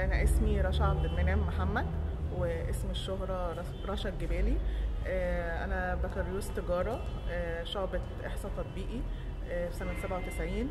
انا اسمي رشا عبد المنعم محمد واسم الشهرة رس- رشا الجبالي آه، انا بكالوريوس تجارة آه، شعبة احصاء تطبيقي آه، في سنة 97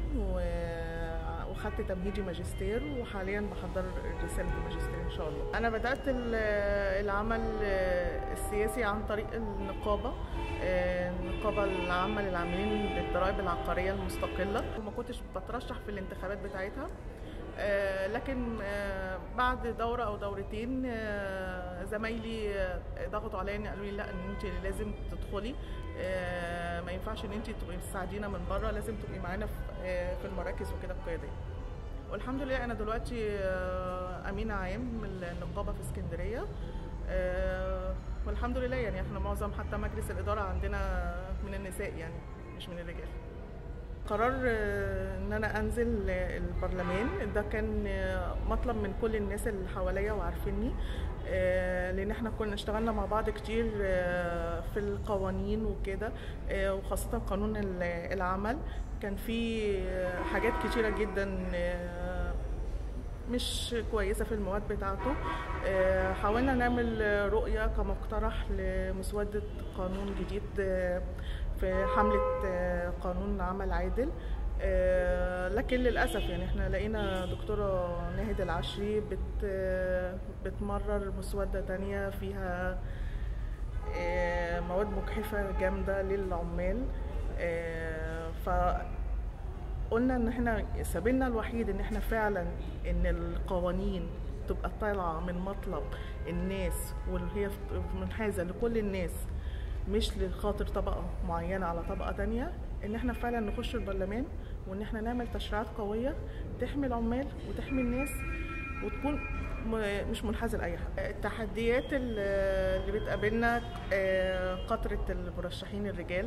و- وخدت تمهيدي ماجستير وحاليا بحضر رسالة الماجستير ان شاء الله انا بدأت ال- العمل آه، السياسي عن طريق النقابة آه، النقابة العامة للعاملين بالضرائب العقارية المستقلة وما كنتش بترشح في الانتخابات بتاعتها آه، لكن آه، بعد دورة أو دورتين آه، زمايلي آه، ضغطوا عليا إن قالوا لي لا إن أنت لازم تدخلي آه، ما ينفعش إن أنت تبقي مساعدينا من بره لازم تبقي معانا في آه، في المراكز وكده القيادية والحمد لله أنا دلوقتي آه، أمينة عام من النقابة في اسكندرية آه، والحمد لله يعني احنا معظم حتى مجلس الإدارة عندنا من النساء يعني مش من الرجال قرار آه، ان انا انزل آه، البرلمان ده كان آه، مطلب من كل الناس اللي حواليا وعارفيني آه، لان احنا كنا اشتغلنا مع بعض كتير آه، في القوانين وكده آه، وخاصة قانون ال- العمل كان في آه، حاجات كتيرة جدا آه، مش كويسة في المواد بتاعته آه، حاولنا نعمل آه، رؤية كمقترح لمسودة قانون جديد آه، في حملة آه، قانون عمل عادل آه، لكن للأسف يعني احنا لقينا دكتورة ناهد العشري بت آه، بتمرر مسودة تانية فيها آه، مواد مجحفة جامدة للعمال آه، ف قلنا ان احنا سبيلنا الوحيد ان احنا فعلا ان القوانين تبقى طالعه من مطلب الناس واللي هي منحازه لكل الناس مش لخاطر طبقه معينه على طبقه تانية ان احنا فعلا نخش البرلمان وان احنا نعمل تشريعات قويه تحمي العمال وتحمي الناس وتكون م- مش منحازه لاي حد التحديات اللي اللي بتقابلنا آه، قطره المرشحين الرجال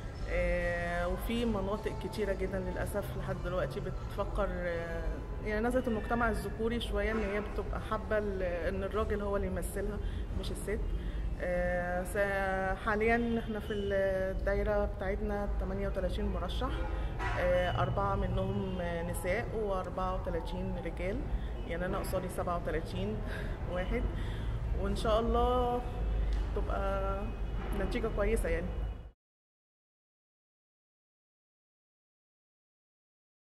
آه، وفي مناطق كتيرة جدا للأسف لحد دلوقتي بتفكر آه، يعني نزلت المجتمع الذكوري شوية إن هي بتبقى حابة ال- إن الراجل هو اللي يمثلها مش الست آه، س- حاليا احنا في الدايرة بتاعتنا 38 مرشح آه، أربعة منهم آه، نساء و34 رجال يعني أنا قصادي 37 واحد وإن شاء الله تبقى نتيجة كويسة يعني